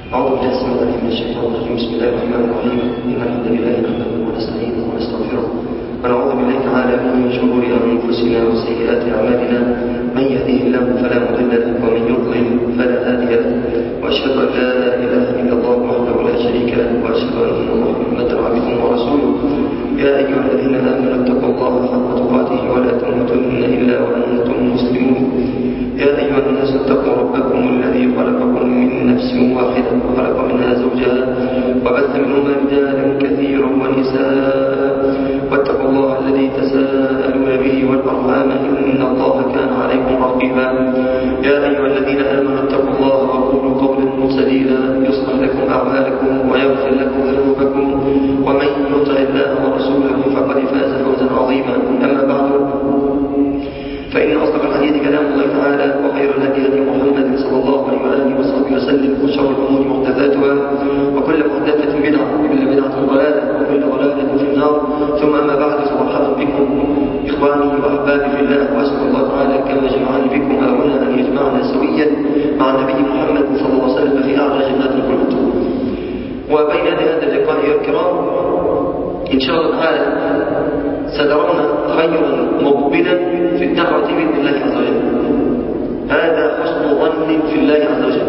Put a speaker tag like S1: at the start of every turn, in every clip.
S1: أعوذ بالله السميع العليم من الشيطان الرجيم بسم الله الرحمن الرحيم إن الحمد لله نحمده ونستعينه ونستغفره ونعوذ بالله تعالى من شرور أنفسنا وسيئات أعمالنا من يهديه الله فلا مضل له ومن يضلل فلا هادي له وأشهد أن لا إله إلا الله وحده لا شريك له وأشهد أن محمدا عبده ورسوله يا أيها الذين آمنوا اتقوا الله حق تقاته ولا تموتن إلا وأنتم مسلمون يا أيها الناس اتقوا ربكم الذي خلقكم من نفس واحدة وخلق منها زوجها وبث منهما رجالا كثيرا ونساء واتقوا الله الذي تساءلون به والأرحام إن الله كان عليكم رقيبا يا أيها الذين آمنوا اتقوا الله وقولوا قولا سديدا يصلح لكم أعمالكم ويغفر لكم ذنوبكم ومن يطع الله ورسوله فقد فاز فوزا عظيما أما بعد فإن أصدق الحديث كلام الله تعالى وخير الهدي هدي محمد صلى الله عليه وآله وصحبه وسلم وشر الأمور محدثاتها وكل محدثة بدعة وكل بدعة ضلالة وكل ضلالة في النار ثم أما بعد فمرحبا بكم إخواني وأحبابي في الله وأسأل الله تعالى كما جمعني بكم هنا أن يجمعنا سويا مع النبي محمد صلى الله عليه وسلم في أعلى جنات الخلد وبين هذا اللقاء يا الكرام إن شاء الله تعالى سترون خيرا مقبلا في الدعوة بإذن الله عز وجل هذا حسن ظن في الله عز وجل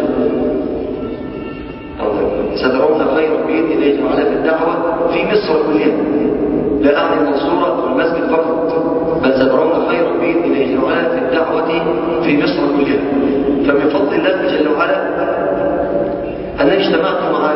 S1: سترون خيرا بإذن الله تعالى في الدعوة في مصر كلها لا أعني المنصورة والمسجد فقط بل سترون خيرا بإذن الله تعالى في الدعوة في مصر كلها فمن فضل الله جل وعلا أنني اجتمعت مع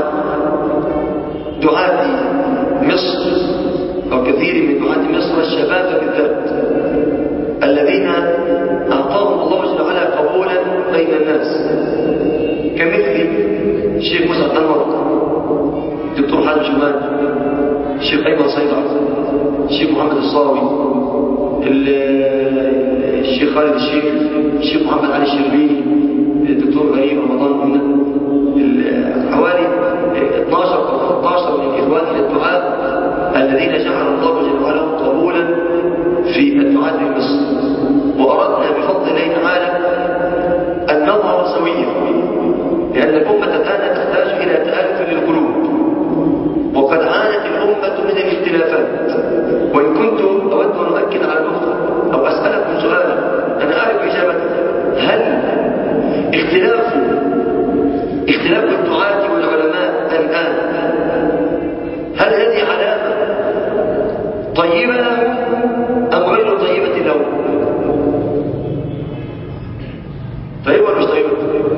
S1: دعاة مصر أو كثير من دعاة مصر الشباب بالذات الذين أعطاهم الله جل وعلا قبولا بين الناس كمثل الشيخ موسى الأنور الدكتور حاتم شمال الشيخ أيمن صيدع الشيخ محمد الصاوي الشيخ خالد الشيخ الشيخ محمد علي الشربيني الدكتور غريب رمضان حوالي 12 أو 13 من إخواننا الدعاء الذين جعل الله جل وعلا قبولا في الدعاء في مصر وأردنا بفضل الله تعالى أن نظهر سويا لأن الأمة الآن تحتاج إلى تآلف للقلوب وقد عانت الأمة من الاختلافات وإن كنت أود أن أؤكد على نقطة أو أسألكم سؤالا أنا أعرف إجابته هل اختلاف اختلاف الدعاة والعلماء الآن هل هذه علامة طيبة له أم غير طيبة له طيبة ولا مش طيبة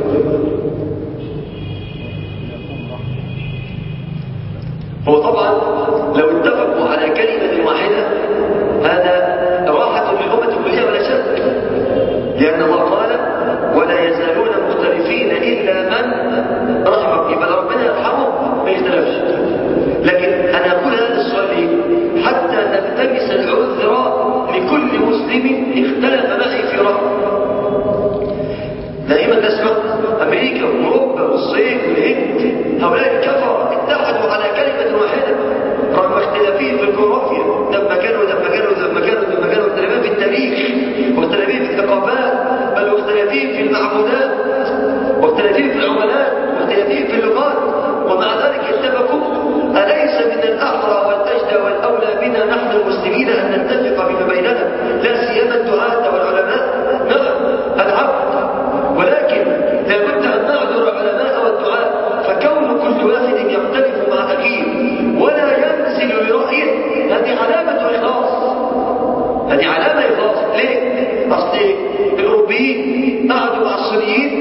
S1: هو طبعا لو اتفقوا على كلمة واحدة هذا راحة للأمة كلها ولا شك لأن الله قال ولا يزالون مختلفين إلا من رحمه يبقى ربنا يرحمه ما يختلفش لكن أنا أقول هذا السؤال ليه؟ حتى نلتمس العذر لكل مسلم اختلف معي في رأي دائما نسمع أمريكا وأوروبا والصين والهند هؤلاء الكفرة اتحدوا على كلمة واحدة رغم اختلافهم في الجغرافيا لما كانوا لما كانوا لما كانوا لما كانوا اختلافين في التاريخ واختلافين في الثقافات بل واختلافين في المعبودات واختلافين في العملات واختلافين في اللغات ومع ذلك اتفقوا أليس من الأحرى والأجدى والأولى بنا نحن المسلمين أن نتفق فيما بيننا لا سيما الدعاة والعلماء نعم العبد ولكن لابد أن نعذر العلماء والدعاء فكون كل واحد يختلف مع أخيه ولا ينزل لرأيه هذه علامة إخلاص هذه علامة إخلاص ليه؟ أصل الأوروبيين قعدوا مع الصينيين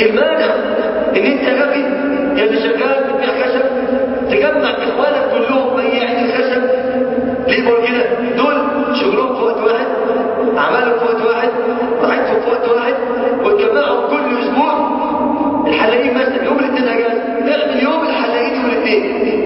S1: المانع ان انت يا اخي يا اللي شغال بتبيع خشب تجمع اخوانك كلهم بياعين الخشب ليه بقول كده دول شغلهم في وقت واحد عملهم في وقت واحد راحتهم في وقت واحد وتجمعهم كل اسبوع الحلاقين مثلا يوم الاثنين اجازه اعمل يوم الحلاقين يوم الاثنين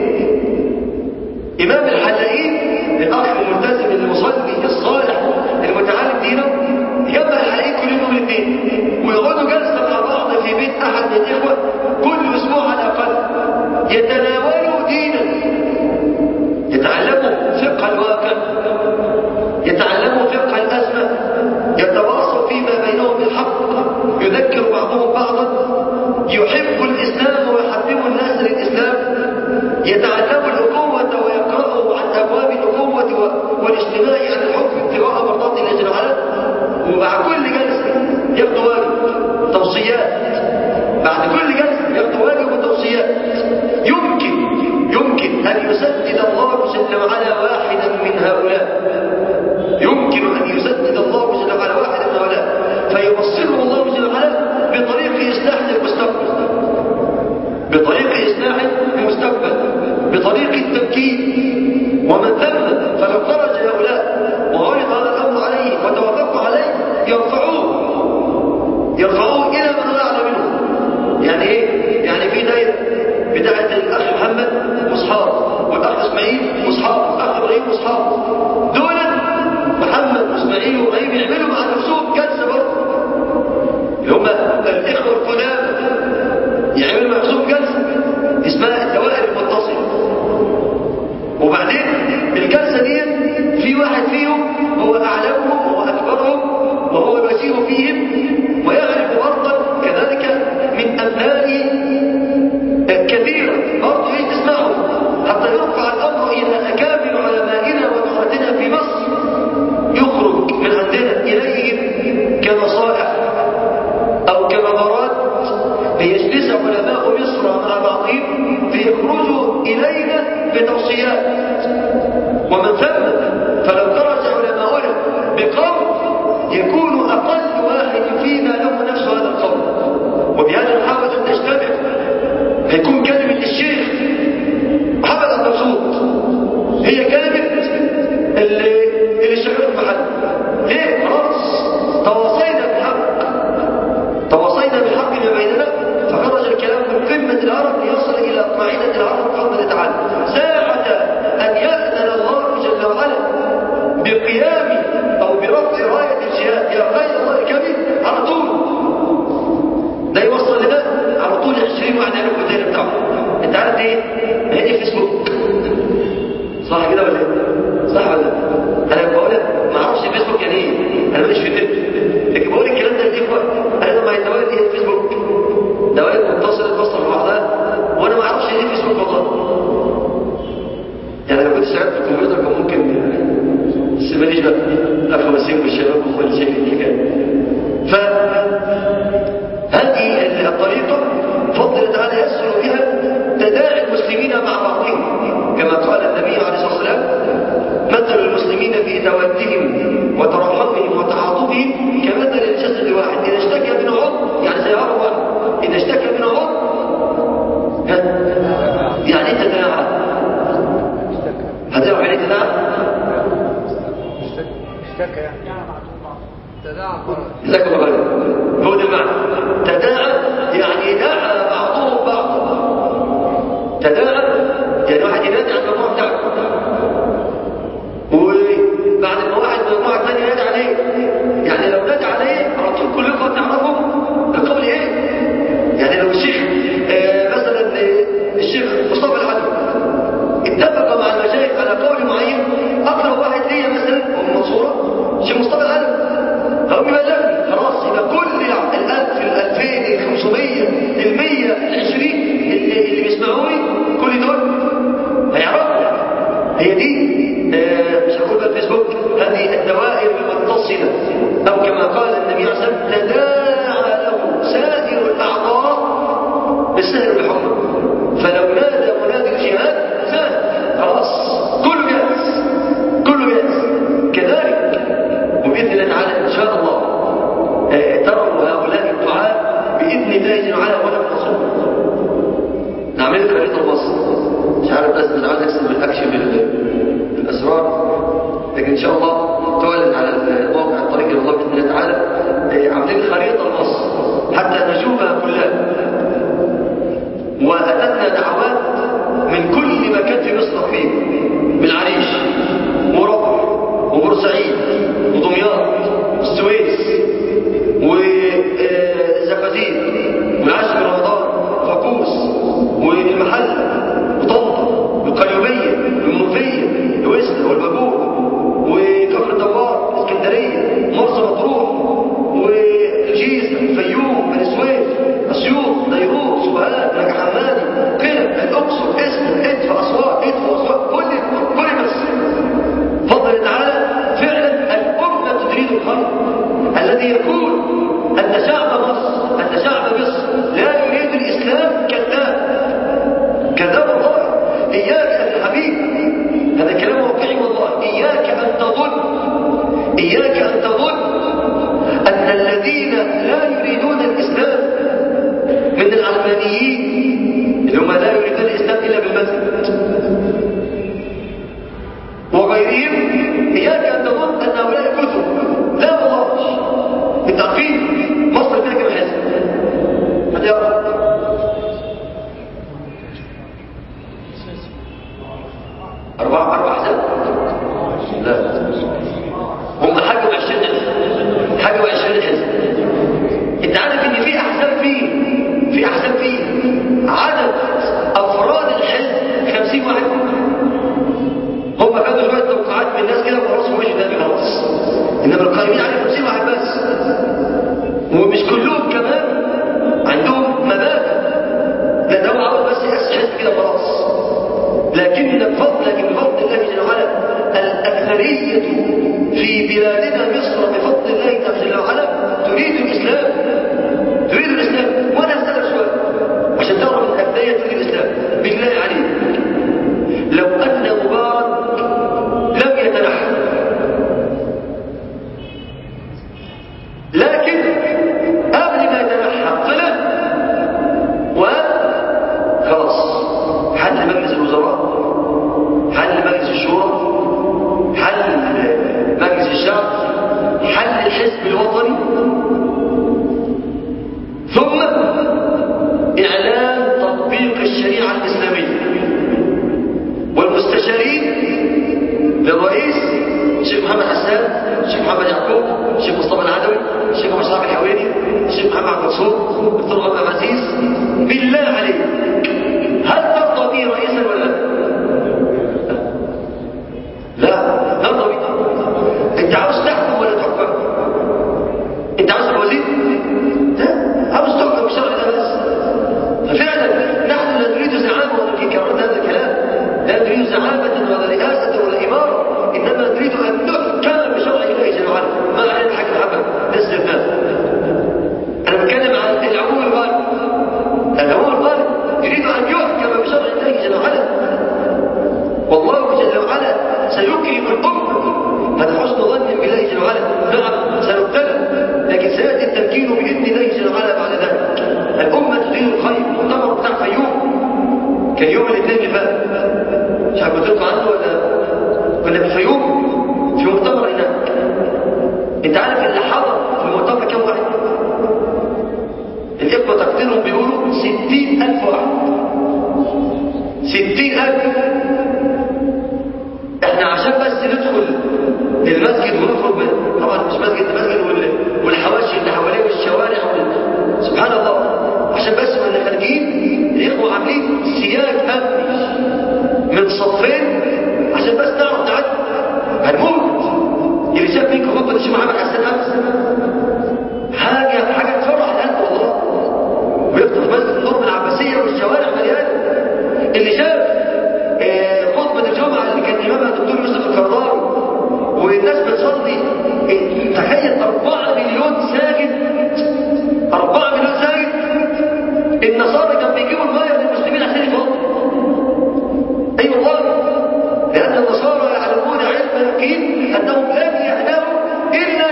S1: امام الحلاقين الاخ الملتزم المصلي الصالح المتعلم دينه يجمع الحلاقين كل يوم الاثنين ويقعدوا جلسه مع بعض في بيت احد من الاخوه كل اسبوع على الاقل يتناولوا دينا يتعلموا فقه الواقع يتعلموا فقه الازمه يتواصوا فيما بينهم بالحق يذكر بعضهم بعضا يحب الاسلام ويحبب الناس للاسلام يتعلموا الاخوه ويقرأوا عن ابواب الاخوه والاجتماع عن الحب ابتغاء مرضات الله جل وعلا ومع كل جلسه ياخدوا واجب توصيات بعد كل جلسه ياخدوا واجب وتوصيات يمكن يمكن ان يسدد الله جل وعلا واحدا من هؤلاء يمكن ان يسدد الله جل وعلا واحدا من هؤلاء فيوصله الله جل وعلا بطريق اصلاح للمستقبل بطريق اصلاح المستقبل بطريق التمكين ومن ثم فلو خرج هؤلاء وعرض هذا الامر عليه وتوافقوا عليه يرفعوه يرفعوه الى من هو اعلى منه يعني ايه يعني في دايره بتاعه الاخ محمد واصحابه والاخ اسماعيل واصحابه والاخ ابراهيم واصحابه دول محمد واسماعيل وابراهيم يعملوا مع نفسهم جلسه برضه اللي هم الاخوه القدامى يعملوا مع نفسهم جلسه اسمها الدوائر المتصله وبعدين الجلسه دي في واحد فيهم هو اعلمهم وهو اكبرهم وهو الوسيم فيهم ويغلب برضا كذلك من امثاله كثيرا برضه ايه تسمعه حتى يرفع الامر الى اكابر علمائنا ودعاتنا في مصر يخرج من عندنا اليهم كنصائح او كمبارات ليجلس علماء مصر مع بعضهم ليخرجوا الينا بتوصيات ومن ثم فلو خرج علماؤنا بقول يكون اقل واحد فينا له نفس هذا القول وبهذا نحاول ان نجتمع هيكون كلمه الشيخ محمد عبد المقصود هي كلمه اللي اللي شغال في محل ليه خلاص تواصينا بالحق تواصينا بالحق ما بيننا فخرج الكلام من قمه العرب ليصل الى قاعده العرب بفضل الله تعالى ساعه ان ياذن الله جل وعلا بقيام او برفع رايه الجهاد يا خير الله الكبير على طول ده يوصل لده على طول 20 واحد يعمل الدايره بتاعه انت عارف ايه؟ هي دي فيسبوك صح كده ولا ايه؟ صح ولا لا؟ انا بقول لك ما اعرفش فيسبوك يعني ايه؟ انا ماليش في النت لكن بقول الكلام ده للاخوه انا ما هي الدوائر دي الفيسبوك دوائر متصله توصل ببعضها وانا ما اعرفش ايه فيسبوك والله يعني لو كنت اشتغلت في الكمبيوتر كان ممكن بس ماليش بقى افهم اسيب الشباب واخواني شايف الحكايه ف هذه الطريقه فضل تعالى يسر بها تداعي المسلمين مع بعضهم كما قال النبي عليه الصلاه والسلام مثل المسلمين في تودهم وترحمهم وتعاطفهم كمثل الجسد الواحد اذا اشتكى منه عضو يعني زي عضو واحد اذا اشتكى منه عضو يعني تداعى هتعرف يعني تداعى
S2: اشتكى يعني تداعى
S1: جزاكم الله خير هو ده المعنى تداعى يعني دعا بعضهم بعضا تداعى يعني واحد ينادي على المجموعه بتاعته وبعد ما واحد من المجموعه الثانيه ينادي عليه يعني لو نادى عليه على طول كلكم تعرفوا القول ايه يعني لو الشيخ آه مثلا آه، الشيخ مصطفى العدوي اتفق مع المشايخ على قول معين اقرب واحد ليا مثلا ام منصوره الشيخ مصطفى العدوي هو بمزاجي خلاص يبقى كل الألف الألفين الخمسمية المية العشرين اللي, اللي بيسمعوني كل دول هيعرفوا هي دي آه، مش هقول بقى الفيسبوك هذه الدوائر المتصلة أو كما قال النبي عليه الصلاة والسلام تداعى له سائر الأعضاء بالسهر والحمى فلو نادى منادي الجهاد سهل خلاص كله جاهز كله جاهز كذلك وبإذن الله تعالى إن شاء الله آه، تروا هؤلاء الدعاء بإذن الله جل عارف بس مش عاوز اكسب اكشف الاسرار لكن ان شاء الله تعلن على الموقع الطريق الى الله باذن الله تعالى عاملين خريطه لمصر حتى نشوفها كلها واتتنا دعوات من كل مكان في مصر فيه من العريش وربع وبورسعيد ودمياط والسويس والزقازيق والعشر رمضان وفاكوس والمحله وطنطا والقليوبيه والمنوفيه ووسنا والبابور وكفر الدوار اسكندريه مرسى مطروح والجيزه الفيوم بني سويف اسيوط ديروت سوهاج نجع حمادي قلب الاقصر اسم ادف اسوار ادف اسوار كل كل مصر فضل تعالى فعلا الامه تريد الخير الذي يقول ان شعب مصر ان شعب مصر لا يريد الاسلام كذاب كذاب الله اياك يا حبيبي هذا كلام واقعي والله إياك أن تظن إياك أن تظن أن الذين لا يريدون الإسلام من العلمانيين اللي هم لا يريدون الإسلام إلا بالمسجد وغيرهم إياك أن تظن أن هؤلاء كتب لا والله أنت عارفين مصر فيها كم حزب هذا يعرف أربعة أربع أحزاب لا هم حاجة وعشرين حزب حاجة وعشرين حزب أنت عارف إن في أحزاب فيه في أحزاب فيه عدد أفراد الحزب خمسين واحد هم خدوا شوية توقعات من الناس كده وخلاص ومشوا ده خلاص إنما القائمين عليه خمسين واحد بس ومش كلهم كمان عندهم مبادئ لا ده هو عاوز بس يأسس حزب كده خلاص لكن بفضل لكن بفضل الله جل وعلا الأكثرية في بلادنا مصر بفضل الله جل وعلا تريد الإسلام تريد الإسلام وأنا أسألك سؤال عشان تعرف أن الأكثرية تريد الإسلام بالله عليك لو أن مبارك لم يتنحى لكن قبل ما يتنحى طلع وخلاص حل مجلس الوزراء حل مجلس الشورى حل مجلس الشعب حل الحزب الوطني ثم إعلان تطبيق الشريعة الإسلامية والمستشارين للرئيس الشيخ محمد حسان الشيخ محمد يعقوب الشيخ مصطفى العدوي الشيخ ابو اسحاق الحويني الشيخ محمد عبد المنصور الدكتور عبد العزيز بالله عليك هل ترضى به رئيسا ولا لا؟ لا نرضى به انت عاوز تحكم ولا تحكم؟ انت عاوز تبقى وزير؟ لا عاوز تحكم بشرع الله بس ففعلا نحن لا نريد زعامه ولا في كررت هذا الكلام لا نريد زعامه ولا رئاسه ولا اماره انما نريد ان نحكم بشرع الله جل وعلا ما علينا الحاكم محمد ده استثناء انا بتكلم عن العموم الغالب العموم الغالب يريد ان يحكم بشرع الله جل وعلا والله جل وعلا سيكرم الامه هذا حسن ظن بالله جل وعلا نعم سنبتلى لكن سياتي التمكين باذن الله جل وعلا بعد ذلك الامه تريد الخير المؤتمر بتاع فيوم كان يوم الاثنين اللي فات مش عارف قلت لكم عنه ولا كنا في الفيوم في مؤتمر هناك انت عارف اللي حضر في المؤتمر كم واحد الاخوه تقديرهم بيقولوا ستين الف واحد ستين الف احنا عشان بس ندخل للمسجد ونخرج منه طبعا مش مسجد ده مسجد وال- والحواشي اللي حواليه والشوارع وال- سبحان الله عشان بس واحنا خارجين الاخوه عاملين سياج امني من صفين عشان بس نعرف نعدي هنموت اللي شاف فيك خطبه الشيخ محمد حسان امس حاجه حاجه تفرح القلب والله ويخطب في مسجد النور من العباسيه والشوارع مليانه اللي شاف آه، خطبه الجمعه اللي كان امامها الدكتور يوسف القرضاوي والناس بتصلي آه، تخيل 4 مليون ساجد 4 مليون ساجد النصارى كانوا بيجيبوا الميه للمسلمين عشان يفضوا اي والله لان النصارى يعلمون علم يقين انهم لن يهنوا الا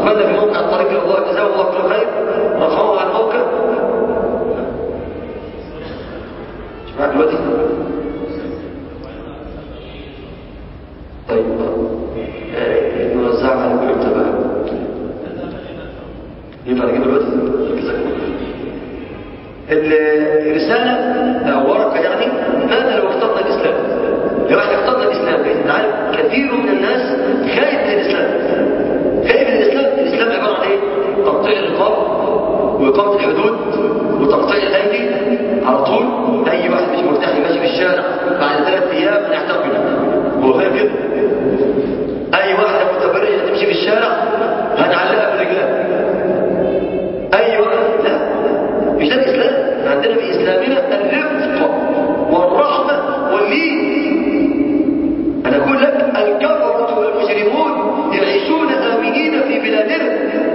S1: اخواننا في موقع الطريق الى الله جزاهم الله كل خير رفعوه على الموقع مش معاك دلوقتي طيب آه، نوزعها على كل بقى ينفع نجيب دلوقتي جزاكم الله الرسالة أو ورقة يعني ماذا لو اخترنا الإسلام لو احنا اخترنا الإسلام لأن عارف كثير من الناس خايف من الإسلام خايف من الإسلام الإسلام عبارة عن إيه؟ تقطيع الرقاب وإقامة الحدود وتقطيع الأيدي على طول أي واحد مش مرتاح ماشي في الشارع بعد ثلاث أيام نعتقله هو خايف كده أي واحدة متبرجة تمشي في الشارع هنعلقها برجلها أي واحد لا مش ده الإسلام عندنا في إسلامنا الرفق والرحمة واللين أنا أقول لك الكفرة والمجرمون يعيشون آمنين في بلادنا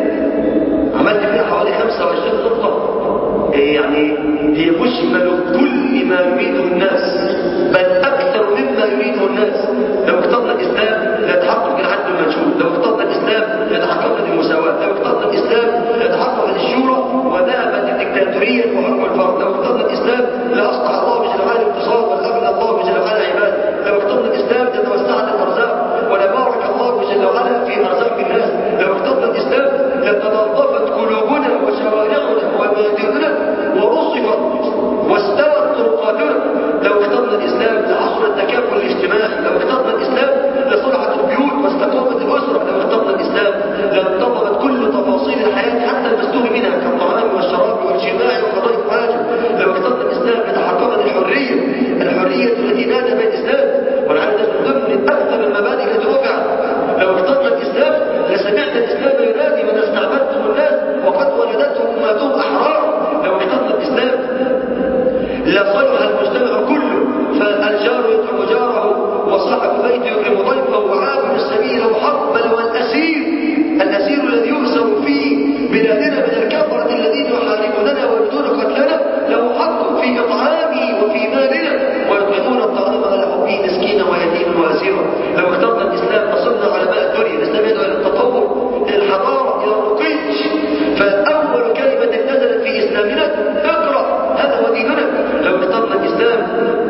S1: عملت فيها حوالي 25 خطة إيه يعني هي مشمل كل ما يريده الناس بل أكثر مما يريده الناس لو اخترنا الإسلام ليتحقق العدل المنشود لو اخترنا الإسلام ليتحقق المساواة لو اخترنا الإسلام ليتحقق الشورى وذهبت الدكتاتورية وحكم الفرد لو اخترنا الإسلام لأصلح الله جل وعلا الاقتصاد والأمن الله جل وعلا عباد لو اخترنا الإسلام لتوسعت الأرزاق ولبارك الله جل وعلا في أرزاق الناس لو اخترنا الإسلام لتنظفت قلوبنا وشوارعنا ومديننا ورصفت واستوت طرقاتنا لو اخترنا الإسلام لحصل التكافل الاجتماعي لو اخترنا الإسلام لصلحت البيوت واستقامت الأسرة لو اخترنا الإسلام لانتظمت كل تفاصيل الحياة حتى المستور منها كالطعام والشراب والجماع وقضاء الحاجة لو اخترنا الإسلام لتحققت الحرية الحرية التي نادى بها الإسلام ولعل من ضمن أكثر المبادئ التي رفعت لو اخترنا الإسلام لسمعت الإسلام ينادي من استعبدتم الناس وقد ولدتهم أمهاتهم أحرار لو اخترنا الإسلام لصلح المجتمع كله فالجار يطعم جاره وصاحب بيت يكرم ضيفه وعابر السبيل وحق بل والأسير الأسير الذي يؤسر في بلادنا من الكفرة الذين يحاربوننا ويريدون قتلنا له حق في إطعامه وفي مالنا ويطعمون الطعام على حبه مسكينا ويتيما واسيرا لو اخترنا الإسلام وصلنا علماء الدنيا الإسلام يدعو إلى التطور إلى الحضارة إلى الرقي فأول كلمة نزلت في إسلامنا اقرأ هذا هو ديننا لو اخترنا الإسلام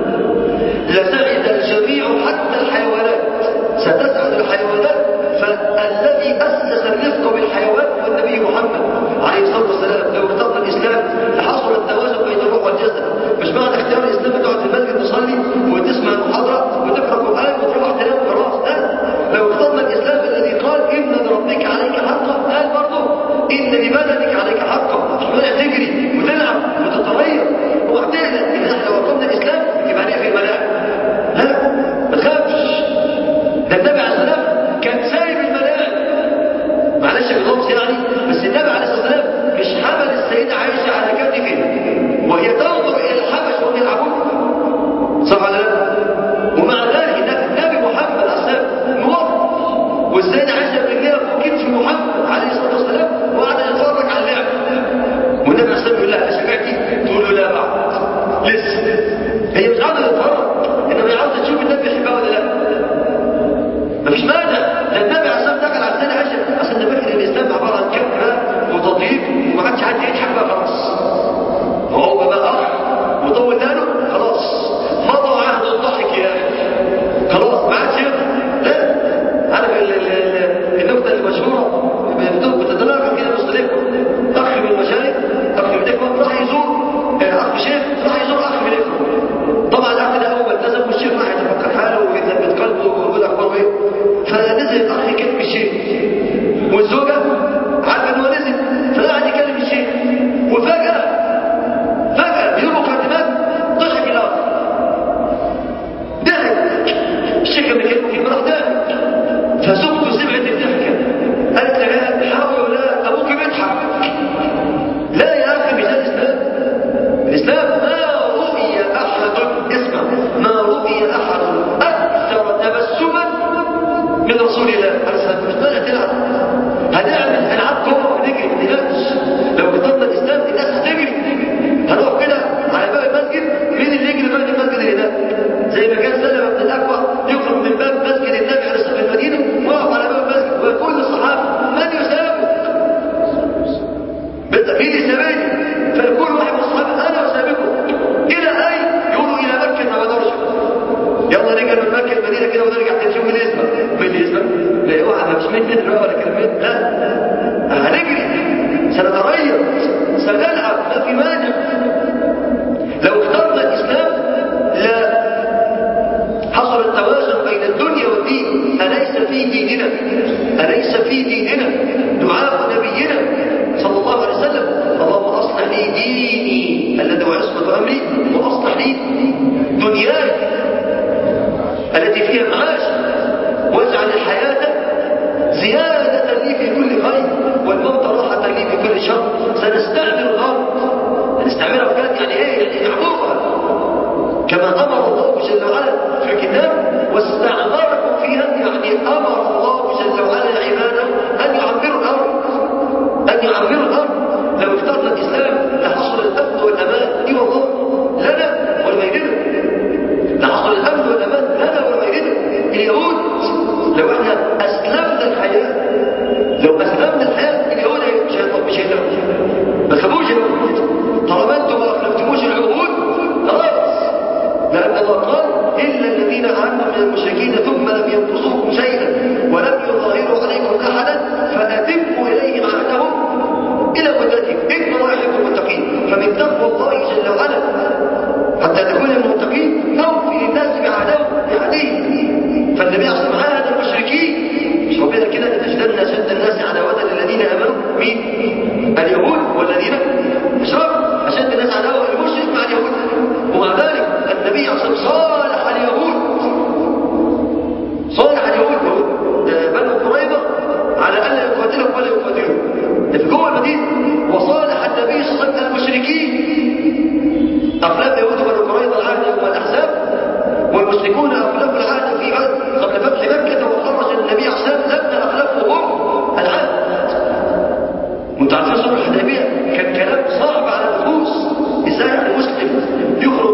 S1: لسعد الجميع حتى الحيوانات ستسعد الحيوانات فالذي أسس الرفق بالحيوان هو النبي محمد عليه الصلاة والسلام لو اخترنا الإسلام لحصل التوازن بين الروح والجسد مش معنى اختيار الإسلام تقعد في المسجد تصلي وتسمع المحاضرة وتقرأ قرآن وتروح تنام خلاص لا لو اخترنا الإسلام الذي قال إن لربك عليك حقا قال برضه إن لبلدك عليك حقا مش معنى تجري وتلعب وتتغير وتقلق إن احنا لو أقمنا الإسلام يبقى هنقفل الملاعب لا ما تخافش ده النبي عليه السلام كان سايب الملاعب معلش باللفظ يعني بس النبي عليه الصلاه والسلام مش حمل السيده عائشه على كتفه وهي تنظر الى الحبش وهم يلعبون صح ولا لا ومع ذلك النبي محمد عليه السلام موقف والسيده عائشه برجليها فوق كتف محمد عليه الصلاه والسلام وقعد يتفرج على اللعب والنبي عليه السلام يقول لها شجعتي تقول له لا بعد لسه هي مش عاوزه تتفرج انما هي عاوزه تشوف النبي يحبها ولا لا مفيش مانع ده النبي عليه الصلاه والسلام دخل على السيده عائشه اصل النبي فاكر ان الاسلام عباره عن كم إيدي سابقني فيقول واحد من الصحابة أنا وسابقكم إلى أين؟ يقولوا إلى مكة ونرجع يلا نرجع من مكة المدينة كده ونرجع تاني شوف مين يسمع مين يسمع؟ لا اوعى مش 100 متر بقى ولا كلمات لا هنجري سنتريض سنلعب ما في مانع لو اخترنا الإسلام لا حصل التوازن بين الدنيا والدين أليس في ديننا أليس في ديننا دعاء نبينا صلى الله عليه وسلم اللهم أصلح لي ديني الذي هو عصمة أمري وأصلح لي دنياي التي فيها معاش واجعل الحياة زيادة لي في كل خير والموت راحة لي في كل شر سنستعمر الأرض نستعمرها بجد يعني ايه يعني نعمرها كما أمر الله جل وعلا في الكتاب واستعمركم فيها يعني أمر الله جل وعلا عباده أن يعمروا الأرض أن يعمروا الأرض لو اخترنا الإسلام لحصل الأمن والأمان إي والله لنا ولغيرنا لحصل الأمن والأمان لنا ولغيرنا اليهود لو احنا أسلمنا الحياة لو أسلمنا الحياة اليهود مش هيطلب مش هيطلب ما تخافوش طالما انتم ما أخلفتموش العهود خلاص لأن الله قال إلا الذين عاهدوا من المشركين ثم لم ينقصوكم شيئا ولم يظاهروا عليكم أحدا فأتموا إليهم عهدهم إلى مدتهم إن الله يحب المتقين فمن تقوى الله جل وعلا حتى تكون من المتقين أوفي للناس بعهدهم بعهدهم فالنبي عليه الصلاة والسلام عاهد المشركين مش ربنا كده لتجدن أشد الناس عداوة للذين آمنوا مين؟ اليهود والذين أشركوا أشد الناس عداوة المشرك مع اليهود ومع ذلك النبي عليه الصلاة والسلام صالح اليهود صالح اليهود بنو قريظة على أن لا يقاتلهم ولا يقاتلهم ده في جوه المدينة وصالح النبي صلى الله عليه وسلم المشركين أخلاف يهود بنو قريظة العهد يوم الأحزاب والمشركون أخلاف العهد في عهد قبل فتح مكة وخرج النبي عليه الصلاة والسلام لما أخلفهم العهد وانتوا عارفين صلح الحديبية كان كلام صعب على النفوس ازاي يعني مسلم يخرج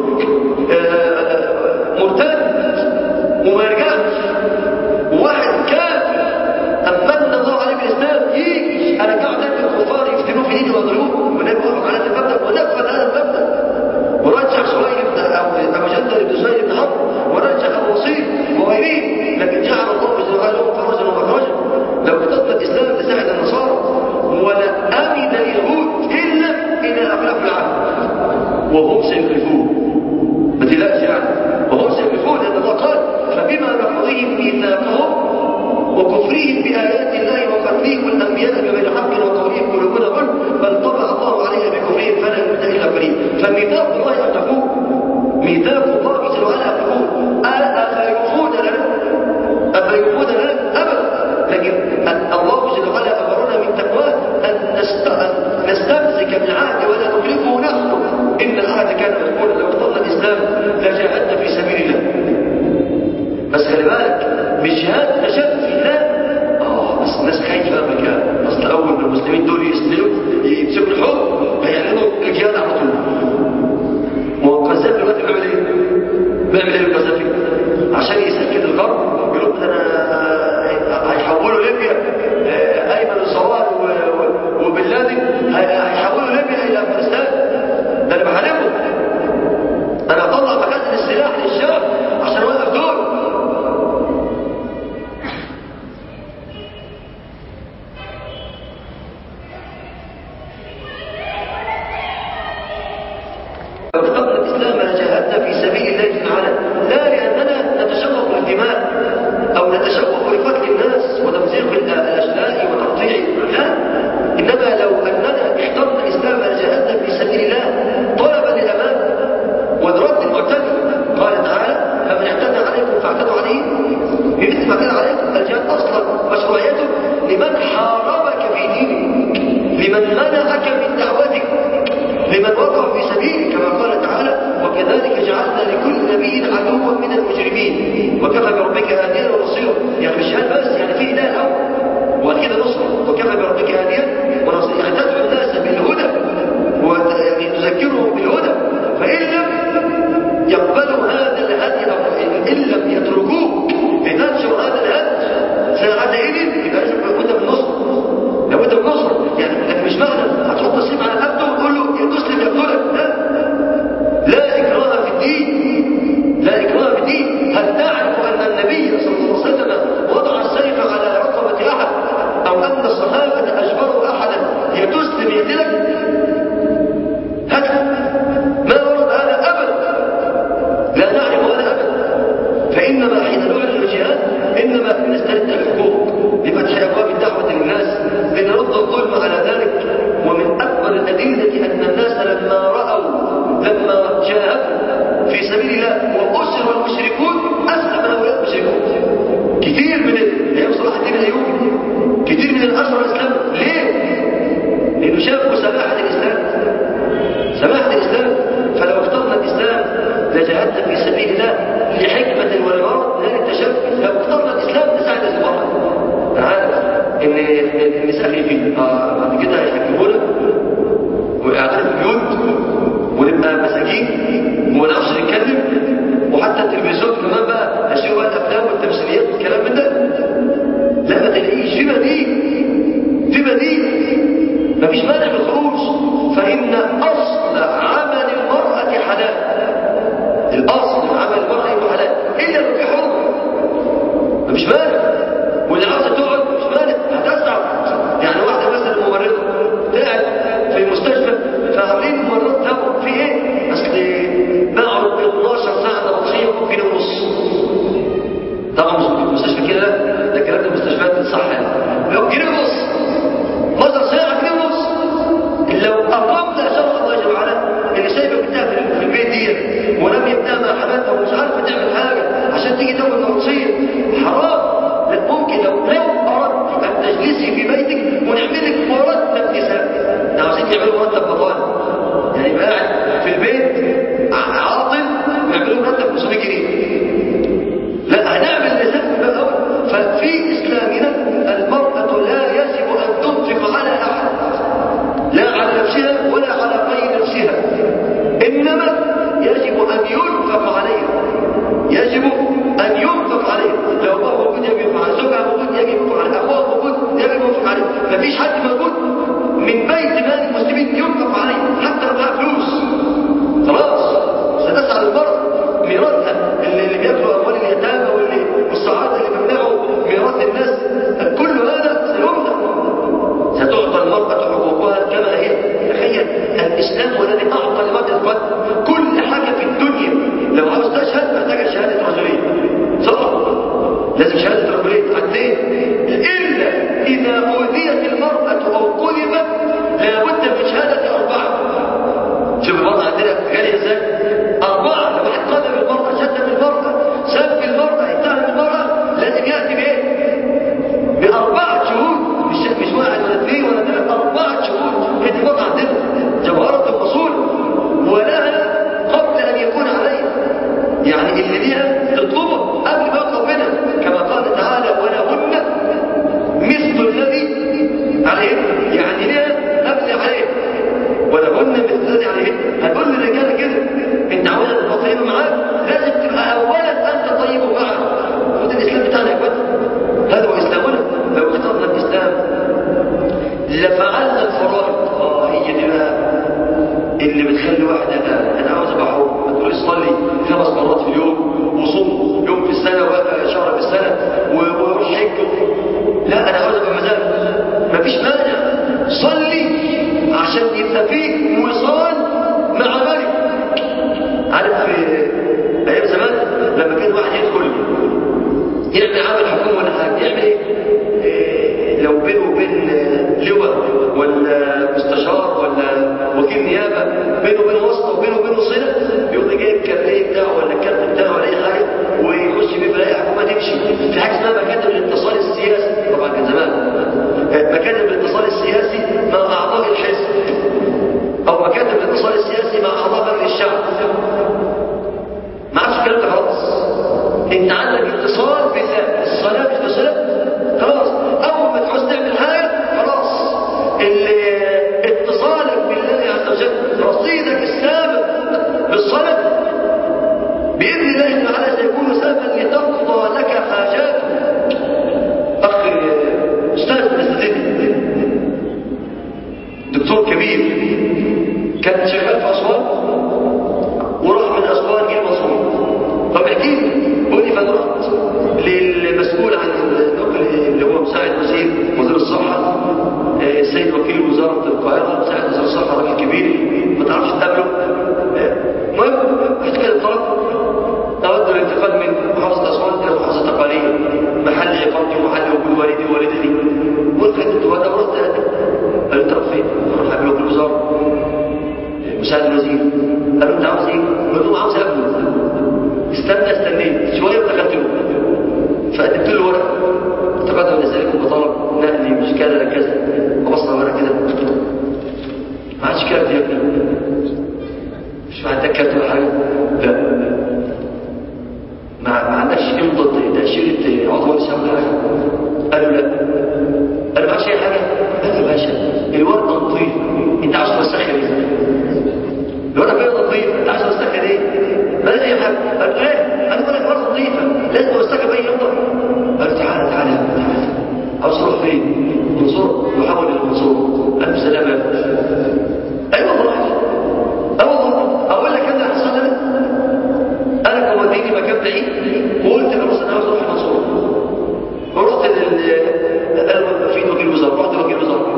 S1: آه، مرتد وما يرجعش وواحد كافر أمن الله عليه بالإسلام يجي أرجعه تاني الكفار يفتنوه في دينه ويضربوه والنبي وقف على هذا المبدأ ونفذ هذا المبدأ ورجع سهيل بن أو أبو جندل بن سهيل بن عمرو ورجع أبو وصيل وغيره لكن جعل الله جل وعلا لهم فرجا ومخرجا لو اخترنا الإسلام لساعد النصارى ولا أمن اليهود إلا إذا أخلفوا العهد وهم سيخلفون ما تقلقش يعني وهم سيخلفون لأن الله قال فبما نقضيهم ميثاقهم وكفرهم بآيات الله وقتلهم الأنبياء بغير حق وقولهم قلوبنا غل بل طبع الله عليها بكفرهم فلا يمد إلا قليل فميثاق الله أن تقول ميثاق الله جل وعلا أن تقول أفيوفون لنا أفيوفون لنا أبدا لكن الله جل وعلا أمرنا من تقواه أن نست- أن نستمسك بالعهد ولا نخلفه نحن إن العهد كان مسؤولا لو اخترنا الإسلام لجاهدنا في سبيل الله بس خلي بالك مش جهاد تشد في الله اه بس الناس خايفه مكان اصل اول ما المسلمين دول يسلموا يمسكوا الحكم هيعلنوا الجهاد على طول ما هو القذافي دلوقتي بيعمل ايه؟ بيعمل ايه القذافي؟ عشان يسكت الغرب يقول ده انا هيحولوا ليبيا آه، ايمن الصوار و- و- وبن لادن هي- هيحولوا ليبيا الى افغانستان ده انا بحاربهم انا اطلع مكان السلاح للشعب عشان اوقف دول لو اخترنا الإسلام لجاهدنا في سبيل الله تعالى لا لأننا نتشوق للدماء أو نتشوق لقتل الناس وتمزيق الأشلاء وتقطيع لا إنما لو أننا اخترنا الإسلام لجاهدنا في سبيل الله طلبا للأمان ونرد المعتدي قال تعالى فمن اعتدى عليكم فاعتدوا عليه بمثل ما اعتدى عليكم الجهاد أصلا مشروعيته لمن حاربك في دينك لمن منعك من دعوتك لمن وقع في سبيله كما قال تعالى وكذلك جعلنا لكل نبي عدوا من المجرمين وكفى بربك هاديا ونصيرا يعني مش هاد بس يعني في اله الاول وبعد كده نصر وكفى بربك هاديا ونصيرا يعني تدعو الناس بالهدى ويعني تذكرهم بالهدى فان لم يقبلوا هذا الهدي او ان لم يتركوك لتنشر هذا الهدي ساعتئذ يبقى لازم تكون انت بالنصر لو انت بالنصر يعني لكن مش معنى هتحط السيف على يقتلك هات ما ورد هذا ابدا لا نعرف هذا ابدا فانما حين نعلن الجهاد انما نسترد الحقوق بفتح ابواب الدعوه للناس لنرد الظلم على ذلك ومن اكبر الادله ان الناس لما راوا لما جاهدوا في سبيل الله واسر المشركون اسلم هؤلاء المشركون كثير من ايام صلاح الدين الايوبي كثير من الاسرى الاسلام ليه؟ لانه شافوا سماحه الاسلام سماحه الاسلام فلو اخترنا الاسلام لجاهدنا في سبيل الله لحكمه ولغرض لا للتشبه لو اخترنا الاسلام لساعد الزباره انا عارف ان النساء خايفين اه بعد كده هيحكمونا وقاعدين في البيوت ونبقى مساكين وما نعرفش نتكلم وحتى التلفزيون كمان بقى هشيلوا بقى الافلام والتمثيليات والكلام من ده لا ما تلاقيش في بديل في بديل مفيش مانع من الخروج فان اصل عمل المراه حلال الاصل عمل المراه يبقى حلال الا لو في حرم مفيش مانع واللي عاوزه تقعد مش مانع هتسعى يعني واحده مثلا ممرضه طلعت في المستشفى فعاملين ممرض دواء في ايه؟ اصل بقعد 12 ساعه دراسيه وجنيه ونص طبعا مش في المستشفى كده لا ده الكلام ده مستشفيات الصحه يعني لو جنيه ونص 12 ساعه جنيه ونص لو اقمنا شرع الله جل وعلا اللي سايبه بنتها في البيت دي ولم يبدا مع حماتها ومش عارفه تعمل حاجه عشان تيجي تاخد الوصيه حرام لا ممكن لو لو اردت ان تجلسي في بيتك ونعمل لك مرتب نساء احنا عاوزين نعمل مرتب بطال يعني يبقى قاعد في البيت عاطل ويعملوا مرتب 500 جنيه لا هنعمل نساء من باب اول ففي اسلامنا المراه لا يجب ان تنفق على احد لا على نفسها ولا على غير نفسها انما يجب ان ينفق عليها يجب ان ينفق عليها لو ابوها موجود يجب ينفق عليها زوجها موجود يجب ينفق عليها اخوها موجود يجب ينفق عليها مفيش حد موجود من بيت مال المسلمين ينفق عليه حتى لو معاه فلوس خلاص ستسعى المرأة ميراثها اللي, اللي بياكلوا اموال اليتامى واللي والصعاده اللي بيمنعوا ميراث الناس كل هذا سيمنع ستعطى المرأة حقوقها كما هي تخيل الإسلام هو الذي أعطى لمرأة القتل كل حاجة في الدنيا لو عاوز تشهد محتاجة شهادة رجلين صح لازم شهادة رجلين حاجتين إلا إذا أوذيت المرأة أو قلبت لابد من شهادة أربعة شوف المرأة عندنا غالية ازاي أربعة لو واحد قدم المرأة شتم المرأة سب المرأة اتهم المرأة لازم يأتي بإيه؟ بأربعة شهود مش مش واحد ولا اثنين ولا ثلاثة أربعة شهود هي دي المرأة عندنا جوهرة الأصول ولها قبل أن يكون عليها يعني اللي ليها تطلبه قبل ما يطلب منها كما قال تعالى ولهن مثل الذي عليهن يعني ليها قبل عليها ولهن مثل الذي عليهن هتقول للرجاله كده انت عاوزه تبقى طيبه معاك لازم تبقى اولا انت طيب معك وده الاسلام بتاعنا يا اخوان هذا هو اسلامنا لو اخترنا الاسلام لفعلنا الفرائض اه هي دي بقى اللي بتخلي واحد انا انا عاوز ابقى حر ما تقوليش صلي خمس مرات في اليوم وصوم يوم في السنه وشهر في السنه وروح حج لا انا عاوز ابقى مزاج مفيش مانع صلي عشان يبقى فيك وصال مع ملك عارف ايام زمان لما كان واحد يدخل يعمل عمل حكومه ولا حاجه يعمل ايه؟ إيه لو بينه وبين لواء ولا مستشار ولا وكيل نيابه بينه وبين واسطه وبينه وبين صله يقوم جايب الكارنيه بتاعه ولا الكارت بتاعه ولا اي حاجه ويخش بيه في اي حكومه تمشي في حاجه اسمها مكاتب الاتصال السياسي طبعا كان زمان مكاتب الاتصال السياسي مع اعضاء الحزب او مكاتب الاتصال السياسي مع اعضاء مجلس الشعب ما عادش الكلام ده خالص انت عندك اتصال بالله الصلاه مش بصله خلاص اول ما تعوز تعمل حاجه خلاص اتصالك بالله عز وجل رصيدك السابق بالصلاه باذن الله تعالى سيكون سببا لتقضى لك حاجاتك اخ استاذ الاستاذ دكتور كبير كان شغال في اسوان وراح من اسوان جه مصروف طب احكي لي قول لي فانا رحت للمسؤول عن النقل اللي هو مساعد وزير وزير الصحه السيد وكيل وزاره القاهره كارت يا ابني مش عندك كارت ولا حاجه لا ما ما عندكش امضه تاشيره عضو الشعب ولا حاجه قالوا لا قالوا معكش اي حاجه قال يا باشا الورده نظيفه انت عاوز توسخها ليه الورده فيها نظيفه انت عاوز توسخها ليه ما لازم اي حاجه قالوا ايه انا بقول لك الورده نظيفه لازم توسخها باي امضه قالوا تعالى تعالى يا ابني، تعالى عاوز تروح فين منصور يحول الى منصور الف سلامه يا ابني ايوه والله ايوه والله اقول لك انا حصل لنا انا كوديني مكان بعيد وقلت خلاص انا عاوز اروح المنصوره ورحت لل قال في وكيل وزاره رحت لوكيل وزاره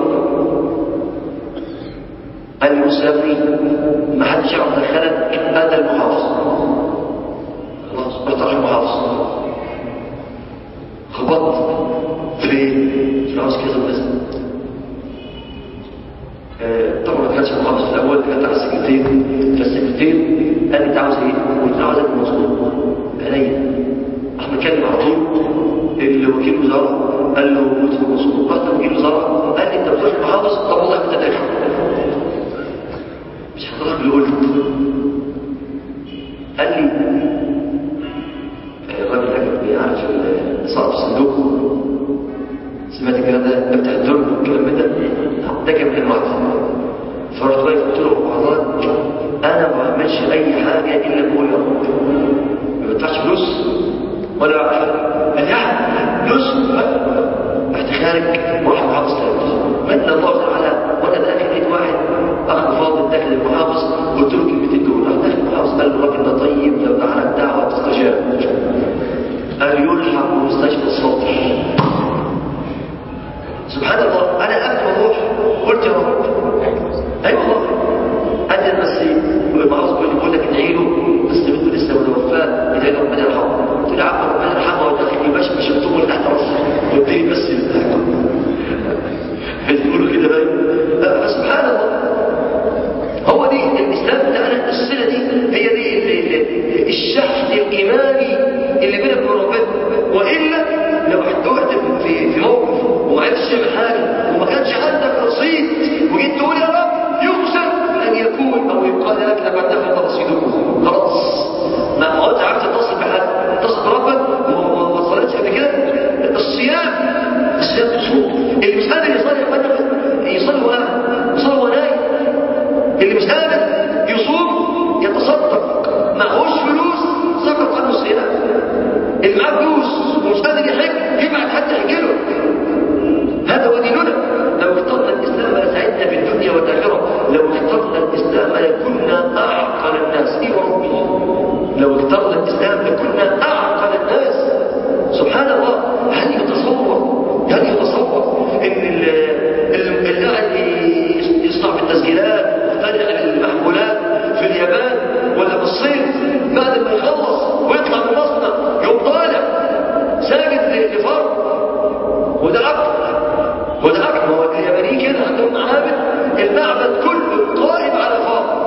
S1: قال لي بص يا ابني ما حدش يعرف يدخلك انا المحافظ خلاص رحت على المحافظ خبطت في ايه؟ في عاوز كذا وكذا آه، طبعا ما كانش محافظ في الاول كانت على السكرتير فالسكرتير قال لي انت عاوز ايه؟ قلت له عاوز ابني مظبوط عينيا راح مكلم على طول الوكيل الوزاره قال له قلت له مظبوط رحت لوكيل الوزاره قال لي انت بتروح المحافظ طب والله كنت داخل مش حضرتك اللي قلت قال لي آه، الراجل ده بيعرف صاحب الصندوق سمعت الكلام ده افتح الدرج والكلام ده ده كان من واحد فرحت واقف قلت له حضرتك انا ما بعملش اي حاجه الا بقول يا رب ما بدفعش فلوس ولا قال يعني فلوس رحت خارج وراح محافظ تاني من الله تعالى وانا داخل لقيت واحد اخ فاضل داخل المحافظ قلت له الكلمتين دول راح داخل المحافظ قال له الراجل ده طيب لو دعانا الدعوه تستجاب قال يلحق بمستشفى الصدر سبحان الله انا قبل ما اروح قلت يا رب اي والله اجل بس المعوز بيقول لي بقول لك ادعي له بس بنته لسه متوفاه ادعي له ربنا يرحمه قلت له يا عم ربنا يرحمه ودخل يا باشا مش مكتوب اللي تحت راسي وديني بس بيقولوا كده بقى فسبحان الله هو دي الاسلام بتاعنا الصله دي هي دي ال- ال- الشحن الايماني اللي بينك وبين ربنا والا لو حدوقت في في موقف وما عرفتش تعمل حاجه وما كانش عندك رصيد وجيت تقول يا رب يقسم ان يكون او يقال لك لقد دخل رصيدكم خلاص ما ما انت عارف تتصل بحد اتصل بربك وما ما- ما صليتش قبل كده الصيام الصيام تصوم اللي مش قادر يصلي يا فندم يصلي وهو قاعد يصلي وهو نايم اللي مش قادر يصوم يتصدق معهوش فلوس سقط عنه الصيام اللي معاه فلوس ومش قادر يحج يبعت حد يحكي له هذا هو ديننا لو اخترنا الاسلام لسعدنا في الدنيا والاخره لو اخترنا الاسلام لكنا اعقل الناس اي وربي لو اخترنا الاسلام لكنا اعقل الناس سبحان الله هل يتصور هل يتصور ان ال- ال- اللي قاعد ي- يصنع في التسجيلات ويخترع المحمولات في اليابان ولا في الصين بعد ما يخلص ويطلع من المصنع يقوم طالع ساجد لفرد وده عقل وده عقل هو اليابانيين كده عندهم معابد المعبد كله قائم على فار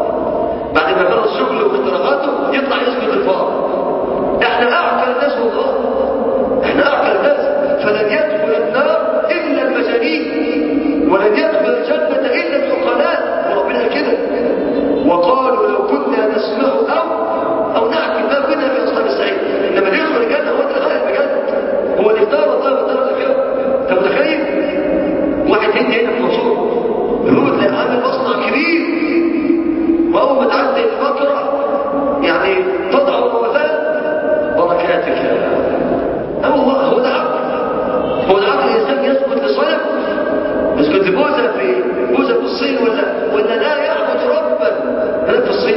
S1: بعد ما يخلص شغله واختراعاته يطلع يسجد الفار احنا اعقل الناس والله احنا اعقل الناس فلن يدخل النار الا المجانين ولن يدخل الجنه الا العقلاء وربنا قال كده وقالوا لو كنا نسمع او او نعقل ما كنا في اصحاب السعيد انما اللي يدخل الجنه هو اللي خالق بجد هو اللي اختار الله واختار الاخره انت متخيل واحد هندي هنا في منصور يقول تلاقي عامل مصنع كبير واول ما تعدي الفتره يعني تضع الوفاه بركاتك يا اه والله هو ده عقل هو ده عقل الانسان يسكت لصنم يسكت لبوزه في بوزه في الصين ولا ولا لا يعبد ربا هناك في الصين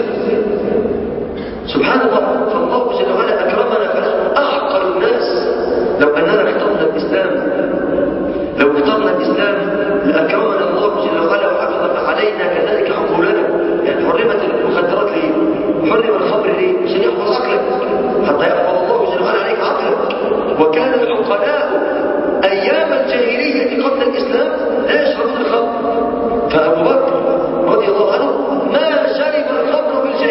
S1: سبحان الله فالله جل وعلا اكرمنا فنحن اعقل الناس لو اننا اخترنا الاسلام لو اخترنا الاسلام لاكرمنا الله جل وعلا وحفظ علينا كذلك عقولنا يعني حرمت المخدرات ليه؟ حرم الخمر ليه؟ عشان يحفظ عقلك حتى يحفظ الله جل وعلا عليك عقلك وكان العقلاء ايام الجاهليه قبل الاسلام لا يشربون الخمر فابو بكر رضي الله عنه ما شرب الخمر في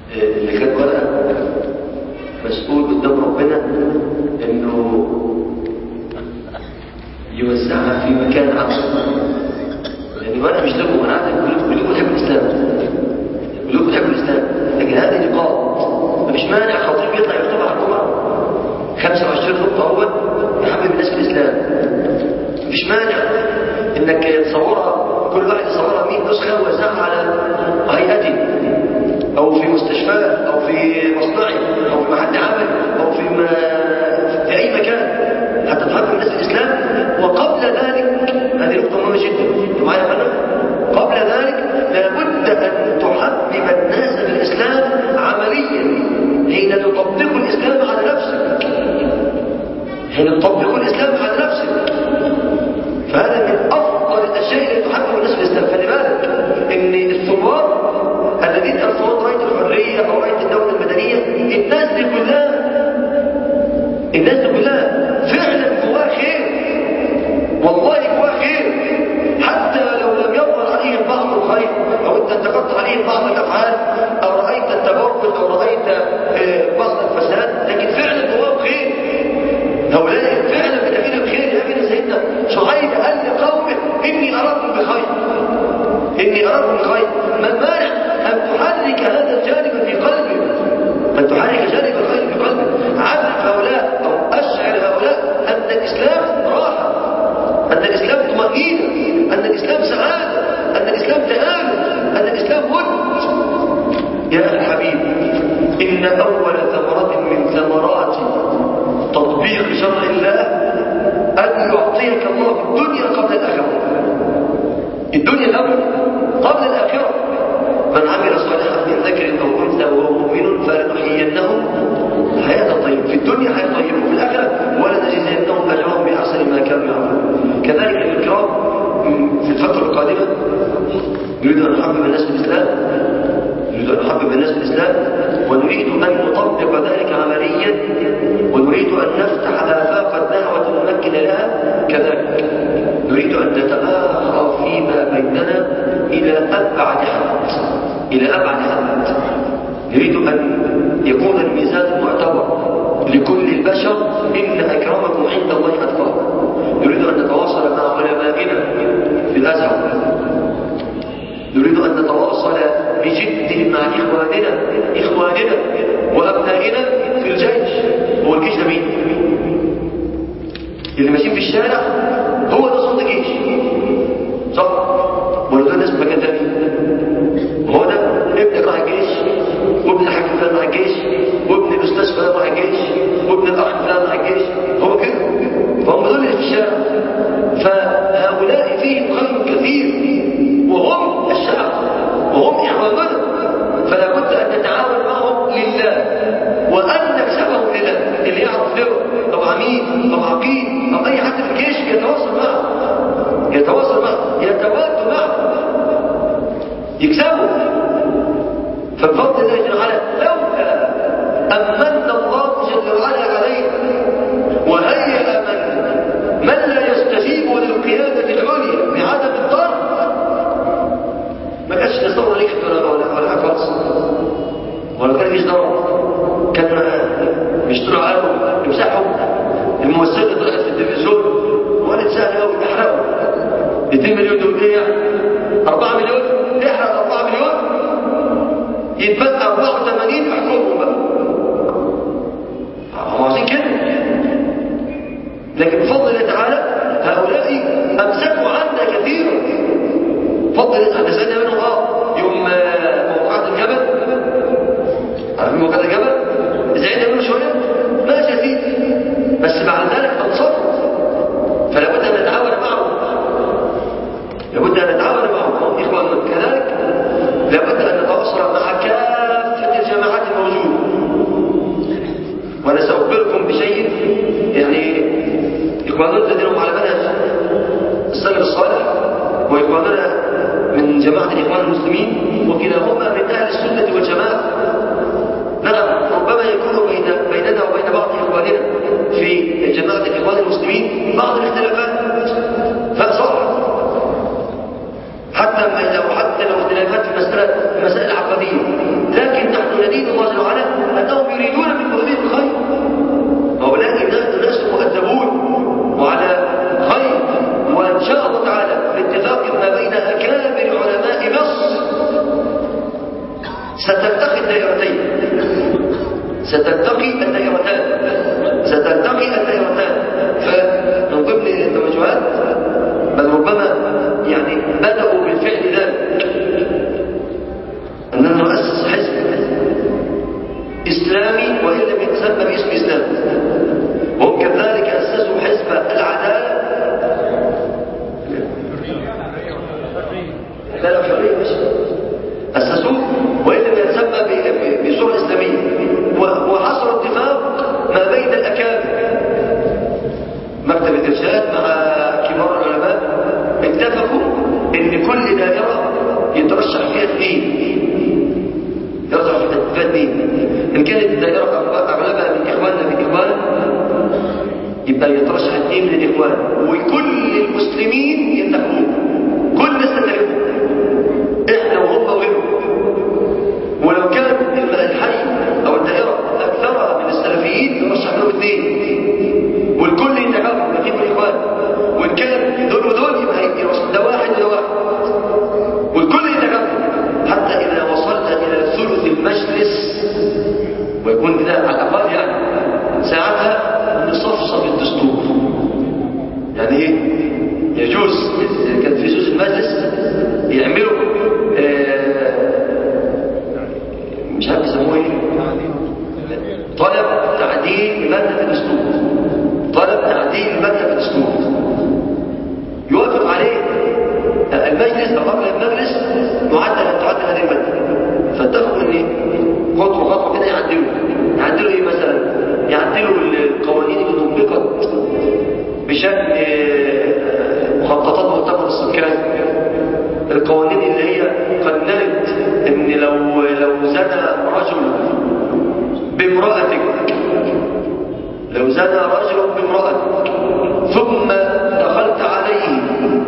S1: اللي كان ورقة مسؤول قدام ربنا انه يوزعها في مكان عام لان الورقة مش لكم انا عارف كلكم كلكم تحبوا الاسلام كلكم تحبوا الاسلام لكن هذه نقاط مفيش مانع خطيب يطلع يخطب على الجمعة 25 خطبة اول يحبب الناس في الاسلام مفيش مانع انك تصورها كل واحد يصورها 100 نسخة ويوزعها على هيئته او في مستشفاه او في مصنعه او في محل عمل او في ما في اي مكان حتى تحبب الناس الاسلام وقبل ذلك هذه نقطه مهمه جدا انتم معايا يا قبل ذلك لابد ان تحبب الناس بالاسلام عمليا حين تطبق الاسلام على نفسك حين تطبق الاسلام على نفسك فهذا من افضل الاشياء التي تحبب الناس بالاسلام خلي بالك ان الثوار الذين أرسلوا راية الحرية أو راية الدولة المدنية الناس دي كلها الناس دي كلها فعلا جواها خير والله جواها خير حتى لو لم يظهر عليهم بعض الخير أو أنت انتقدت عليهم بعض الأفعال أو رأيت التبرج أو رأيت بعض الفساد لكن فعلا جواهم خير هؤلاء فعلا من أمين الخير يا ابن سيدنا شعيب قال لقومه إني أراكم بخير إني أراكم بخير ما المانع أن تحرك هذا الجانب في قلبك أن تحرك جانب الخير في قلبك عرف هؤلاء أو أشعر هؤلاء أن الإسلام راحة أن الإسلام طمأنينة أن الإسلام سعادة أن الإسلام تآلف أن الإسلام ود يا أخي الحبيب إن أول ثمرة من ثمرات تطبيق شرع الله أن يعطيك الله الدنيا قبل الآخرة الدنيا الأول قبل الآخرة من عمل صالحا من ذكر او انثى وهو مؤمن فلنحيينه حياه طيبه في الدنيا حياه طيبه وفي الاخره ولنجزينهم اجرهم باحسن ما كانوا يعملون كذلك الكرام في الفتره القادمه نريد ان نحبب الناس في الاسلام نريد ان نحبب الناس في الاسلام ونريد ان نطبق ذلك عمليا ونريد ان نفتح افاق الدعوه ونمكن لها كذلك نريد ان نتباهى فيما بيننا الى ابعد حد إلى أبعد حد نريد أن يكون الميزان المعتبر لكل البشر إن أكرمكم عند الله أتقاكم نريد أن نتواصل مع علمائنا في الأزهر نريد أن نتواصل بجد مع إخواننا إخواننا وأبنائنا في الجيش هو الجيش ده مين؟ اللي ماشيين في الشارع هو ده صوت الجيش صح؟ ولا ده ناس مكان تاني؟ هو ده ابنك راح الجيش وابن الحاج فلان راح الجيش وابن الاستاذ فلان راح الجيش وابن الاخ فلان راح الجيش هو كده فهم دول اللي في الشارع فهؤلاء فيهم خير كثير وهم الشعب وهم اخواننا فلا بد ان نتعاون معهم لله وان نكسبهم لله اللي يعرف لواء او عميد او عقيد او اي حد في الجيش يتواصل معه يتواصل معه يتواد معه يكسبوا فبفضل الله جل وعلا لولا أمن الله جل وعلا علينا وهيأ من من لا يستجيب للقيادة العليا بعدم الضرب ما كانش نصور ليك ولا ولا ولا حاجة خالص ولا كان ليش ضرب كان مش طلعوا قالوا يمسحوا الممثلة طلعت في التلفزيون وقالت سهل قوي احرقوا 2 مليون دول ايه يعني 4 مليون احرق 4 مليون يتبقى 84 احكمهم بقى هم عاوزين كده لكن بفضل الله تعالى هؤلاء امسكوا عنا كثيرا بفضل الله احنا سالنا منهم اه يوم موقعات الجبل عارفين موقعات الجبل زعلنا منه شويه ماشي يا سيدي بس بعد ذلك انصفوا فلا بد ان نتعاون معهم لابد ان نتعاون معهم اخواننا كذلك لابد ان نتواصل مع كافه الجماعات الموجوده وانا ساخبركم بشيء يعني اخواننا الذين هم على منهج السلف الصالح واخواننا من جماعه الاخوان المسلمين وكلاهما من اهل السنه والجماعه نعم ربما يكون بين بيننا وبين بعض اخواننا في جماعه الاخوان المسلمين بعض الاختلافات فصح حتى ما لو حتى لو اختلافات في مسألة مسائل عقدية لكن نحن ندين ستلتقي الدائرتين ستلتقي الدائرتان ستلتقي الدائرتان فمن ضمن التوجهات بل ربما يعني بدأوا بالفعل ذلك أننا نؤسس حزب إسلامي وإن لم يتسمى باسم إسلام وهم كذلك أسسوا حزب العدالة لا لا حرية مش أسسوه وإن لم يتسمى ب- ب- بصورة إسلامية و- وحصل اتفاق ما بين الأكابر مكتب الإرشاد مع كبار العلماء اتفقوا إن كل دائرة يترشح فيها اثنين يرجع فيها اثنين إن كانت الدائرة أغلبها من إخواننا من إخوان يبقى يترشح اثنين من الإخوان وكل المسلمين ينتخبون كل الناس تنتخبون احنا وهم وغيرهم ولو كان الحي او الدائره اكثرها من السلفيين يرشح لهم اثنين والكل يتكافئ نقيب الاخوان وان كان دول ودول يبقى يرشح ده واحد وده واحد والكل يتكافئ حتى اذا وصلنا الى ثلث المجلس ويكون كده على الاقل يعني ساعتها نصفصف الدستور يعني ايه يجوز كان في جزء المجلس يعملوا آه، مش عارف يسموه ايه طلب تعديل مادة في الدستور طلب تعديل مادة في الدستور يوافق عليه المجلس او قبل المجلس معدل ان تعدل هذه المادة فاتفقوا ان خطوة خطوة كده يعدلوا يعدلوا ايه مثلا يعدلوا القوانين اللي طبقت بشأن آه، مخططات مؤتمر السكان القوانين اللي هي قننت ان لو لو زنى رجل بامرأتك لو زنى رجل بامرأتك ثم دخلت عليه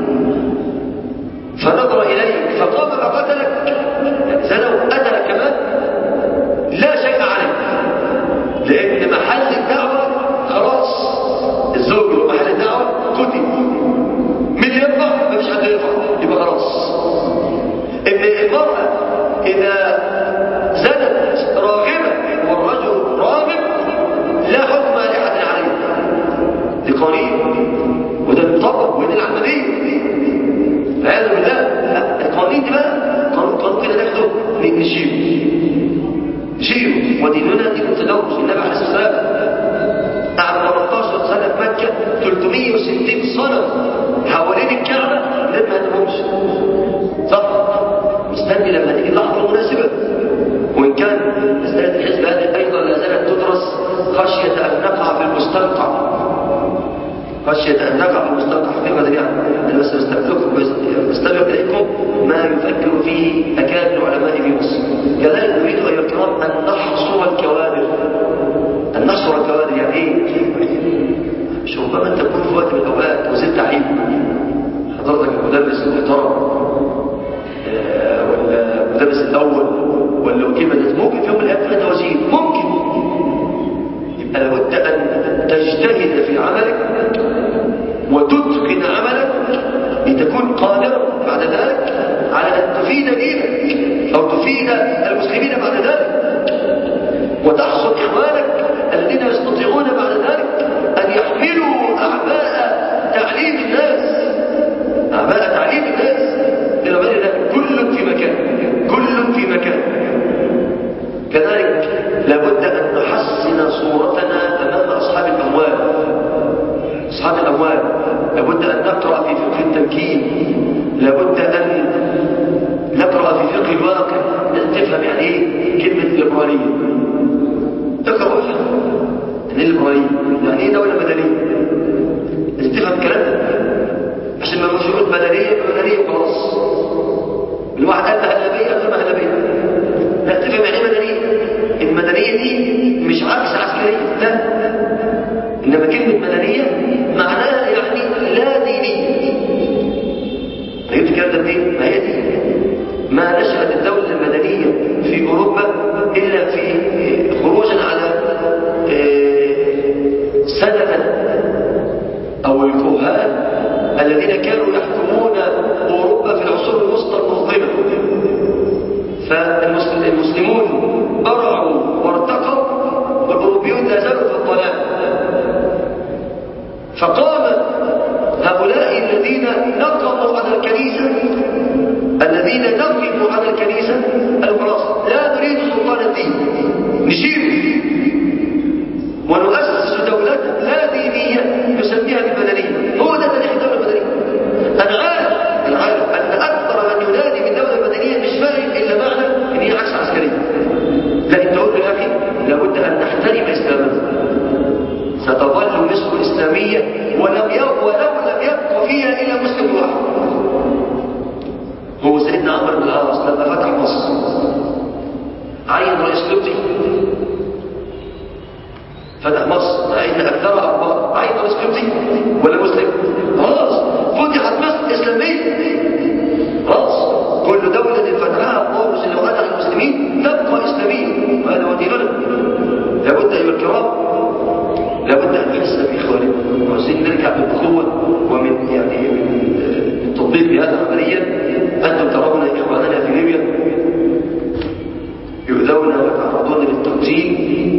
S1: فنظر إليك فقام فقتلك يعني زنى وقتلك كمان لا شيء عليك لأن محل الدعوة خلاص الزوج ومحل الدعوة قتل مين يرفع مفيش حد يرفع يبقى خلاص ان المرأة اذا زنت راغبة والرجل راغب لا حكم لأحد عليه لقريب وده المطبق وده العملية والعياذ بالله لا القوانين دي بقى قانون قانون كده ناخده نشيله نشيله وديننا دين التدرج النبي عليه الصلاة والسلام قعد 13 سنة في مكة 360 صنم حوالين الكعبة لم ما هدمهمش صح مستني لما تيجي اللحظة المناسبة وإن كان مسألة الحزب هذه أيضا لا زالت تدرس خشية أن نقع في المستنقع خشية أن نقع في المستنقع حقيقة يعني أنا بس بستبلغكم بستبلغ إليكم ما يفكر فيه أكابر العلماء في مصر كذلك نريد أيها الكرام أن نحصر الكوادر أن نحصر الكوادر يعني إيه؟ مش ربما أنت تكون في وقت من الأوقات وزير تعليم حضرتك المدرس المحترم آه، ولا المدرس الأول ولا وكيل مدرسة ممكن في يوم من الأيام تبقى وزير ممكن يبقى لابد أن تجتهد في عملك وتتقن عملك لتكون قادرا بعد ذلك على أن تفيد دينك أو تفيد المسلمين بعد ذلك وتحصل إخوانك الذين يستطيعون بعد ذلك أن يحملوا أعباء تعليم الناس أعباء تعليم الناس إلى غير ذلك كل في مكان كل في مكان كذلك لابد أن نحسن صورتنا أمام أصحاب الأموال أصحاب الأموال لابد أن نقرأ في فقه التمكين لابد أن نقرأ في فقه الواقع لازم تفهم يعني إيه كلمة الليبرالية اقرأ وافهم يعني إيه الليبرالية يعني إيه دولة مدنية لازم تفهم الكلام ده عشان ما نقولش نقول مدنية مدنية وخلاص الواحد قال مهلبية قال مهلبية لا تفهم يعني إيه مدنية المدنية دي مش عكس عسكرية لا إنما كلمة مدنية معناها يعني لا دينية جبت الكلام ده منين؟ ما هي دي ما نشأت الدولة المدنية في أوروبا إلا في خروجا على سنة أو الكهان الذين كانوا يحكمون أوروبا في العصور الوسطى المظلمة فالمسلمين المسلمون برعوا وارتقوا والأوروبيون لا زالوا في الضلال فقام هؤلاء الذين نقموا على الكنيسة الذين نقموا على الكنيسة قالوا خلاص لا نريد سلطان الدين نشيل ونؤسس دولة لا دينية نسميها المدنية هو ده تاريخ الدولة المدنية أنا عارف أنا عارف أن أكثر من ينادي بالدولة المدنية مش فاهم إلا معنى إن هي عكس عسكرية لكن تقول له يا أخي لابد أن نحترم إسلامنا ستظل مصر إسلامية ولم يبقى ولو لم يبقى فيها إلا مسلم واحد هو سيدنا عمرو بن العاص لما فتح مصر عين رئيس قبطي فتح مصر عين أكثرها أكبر عين رئيس قبطي ولا مسلم خلاص فتحت مصر إسلامية خلاص كل دولة فتحها الله جل وعلا المسلمين تبقى إسلامية وهذا هو ديننا لابد أيها الكرام لابد أن نحس بإخواننا وعايزين نرجع بالأخوة ومن يعني من تطبيق هذا عمليا أنتم ترون إخواننا في ليبيا يؤذون ويتعرضون للتوجيه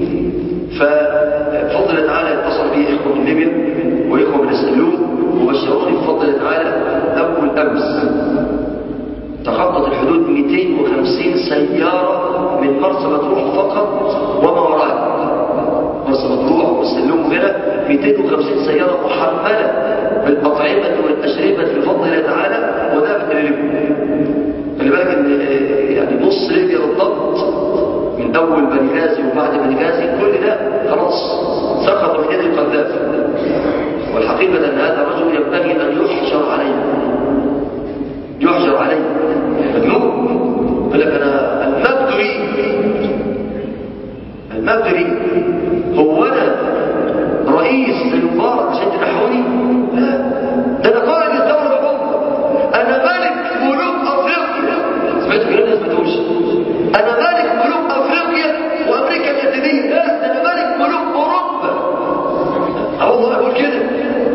S1: فبفضل تعالى اتصل بي إخوة من ليبيا وإخوة من السلوم وبشروني بفضل تعالى أول أمس تخطت الحدود 250 سيارة من مرسى مطروح فقط وما وراءها مرسى مطروح والسلوم وغيرها 250 سيارة محملة بالأطعمة والأشربة بفضل الله تعالى وذهبت إلى ليبيا خلي بالك ان يعني نص ليبيا بالضبط من اول بنغازي وبعد بنغازي كل ده خلاص سقط من يد القذافي والحقيقه ان هذا الرجل ينبغي ان يحشر عليه يحشر عليه مجنون يقول لك انا المبدري المبدري هو انا رئيس المبارك عشان تنحوني لا ده انا قائد الدوله العظمى انا ملك ملوك افريقيا سمعت الكلام ده سمعتوش انا ملك ملوك افريقيا وامريكا اللاتينيه لا ده انا ملك ملوك اوروبا اه والله اقول كده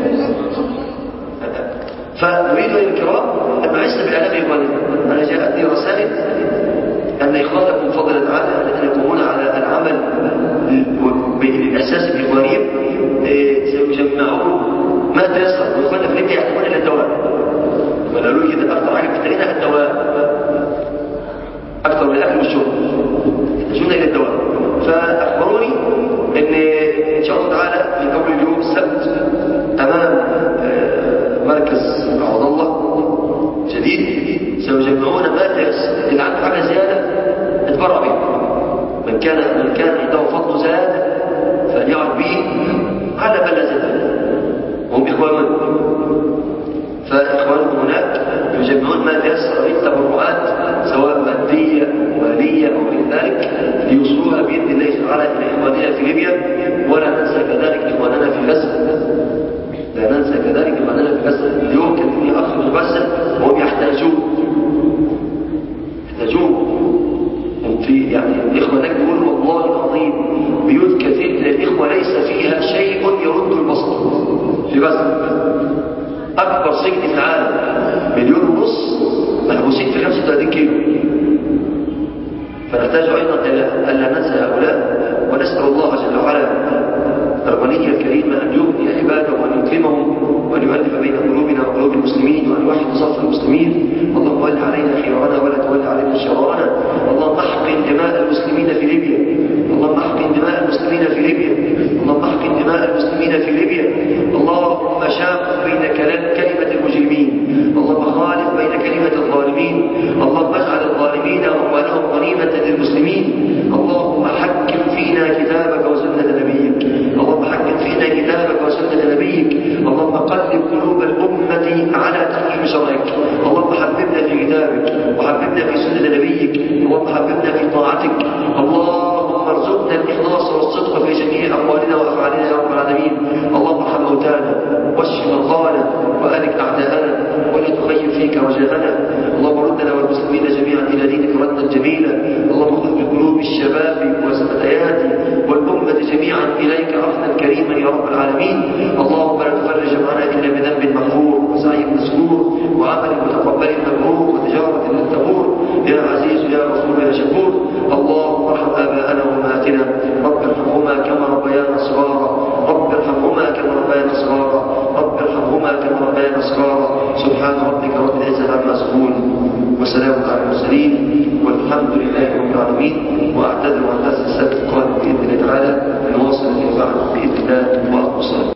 S1: فنريد ايها الكرام ان نحس باعلام اخواننا انا جاءتني رسائل ان اخوانكم فضل تعالى الذين يقومون على العمل بالاساس باخوانهم سيجمعون ما تيسر واخواننا في ليبيا يحتاجون الى الدواء قالوا لي كده اكثر حاجه محتاجينها الدواء اكثر من الاكل والشرب يحتاجون الى الدواء فاخبروني ان ان شاء الله تعالى في اول اليوم السبت امام مركز عوض الله جديد سيجمعون ما تيسر اللي عنده حاجه زياده اتبرع بها من كان من كان عنده فضل زاد فليعد به على من لا زاد وهم اخواننا فإخوانكم هناك يجمعون ما تيسر من تبرعات سواء مادية أو مالية أو غير ذلك ليوصلوها بإذن الله تعالى إلى إخواننا في ليبيا ولا ننسى كذلك إخواننا في غزة لا ننسى كذلك إخواننا في غزة اليوم كان في أخ في غزة وهم يحتاجون يحتاجون في يعني الإخوة هناك بيقولوا والله العظيم بيوت كثير من الإخوة ليس فيها شيء يرد البصر في غزة أكبر سجن في العالم مليون ونص محبوسين في 35 كيلو فنحتاج أيضا ألا ننسى هؤلاء ونسأل الله جل وعلا الغني الكريم أن يغني عباده وأن يكرمهم وأن يؤلف بين قلوبنا وقلوب المسلمين وأن يوحد صف المسلمين اللهم ول علينا خيرنا ولا تول علينا شرارنا اللهم احقن دماء المسلمين في ليبيا اللهم احقن دماء المسلمين في ليبيا اللهم احقن دماء المسلمين في ليبيا اللهم شاق بين كلمة المجرمين اللهم خالف بين كلمة الظالمين اللهم اجعل الظالمين أموالهم غنيمة للمسلمين اللهم حكم فينا كتابك وسنة نبيك اللهم حكم فينا كتابك وسنة نبيك اللهم قلب قلوب الأمة على تحكيم شرعك اللهم حببنا في كتابك وحببنا في سنة نبيك اللهم حببنا في طاعتك اللهم ارزقنا الإخلاص والصدق في جميع أقوالنا وأفعالنا يا رب العالمين اللهم ارحم موتانا واشف مرضانا وأهلك أعداءنا ولا تخيب فيك رجاءنا اللهم ردنا والمسلمين جميعا إلى دينك ردا جميلا اللهم خذ بقلوب الشباب والفتيات والأمة جميعا إليك أخذا كريما يا رب العالمين اللهم لا تفرج معنا إلا بذنب مغفور وسعي مسرور وعمل متقبل مبرور وتجارة لن تبور يا عزيز يا غفور يا شكور والسلام على المرسلين والحمد لله رب العالمين واعتذر عن درس السبت القادم باذن الله تعالى نواصل فيما بعد باذن الله واقم الصلاه